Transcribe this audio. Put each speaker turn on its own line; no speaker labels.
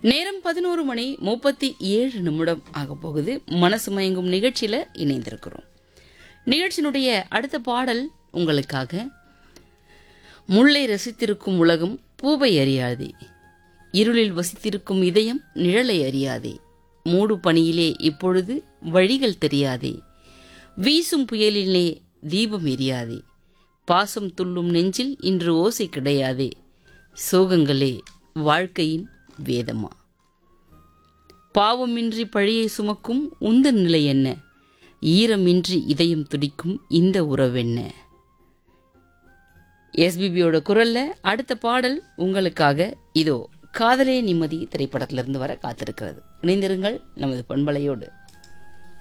நேரம் பதினோரு மணி முப்பத்தி ஏழு நிமிடம் ஆக போகுது மனசு மயங்கும் நிகழ்ச்சியில் இணைந்திருக்கிறோம் நிகழ்ச்சியினுடைய அடுத்த பாடல் உங்களுக்காக முல்லை ரசித்திருக்கும் உலகம் பூவை அறியாதே இருளில் வசித்திருக்கும் இதயம் நிழலை அறியாதே மூடு பனியிலே இப்பொழுது வழிகள் தெரியாதே வீசும் புயலிலே தீபம் எரியாதே பாசம் துள்ளும் நெஞ்சில் இன்று ஓசை கிடையாதே சோகங்களே வாழ்க்கையின் வேதமா பாவமின்றி பழியை சுமக்கும் உந்தன் நிலை என்ன ஈரமின்றி இதயம் துடிக்கும் இந்த உறவென்ன எஸ்பிபியோட குரல்ல அடுத்த பாடல் உங்களுக்காக இதோ காதலே நிம்மதி திரைப்படத்திலிருந்து வர காத்திருக்கிறது இணைந்திருங்கள் நமது பண்பலையோடு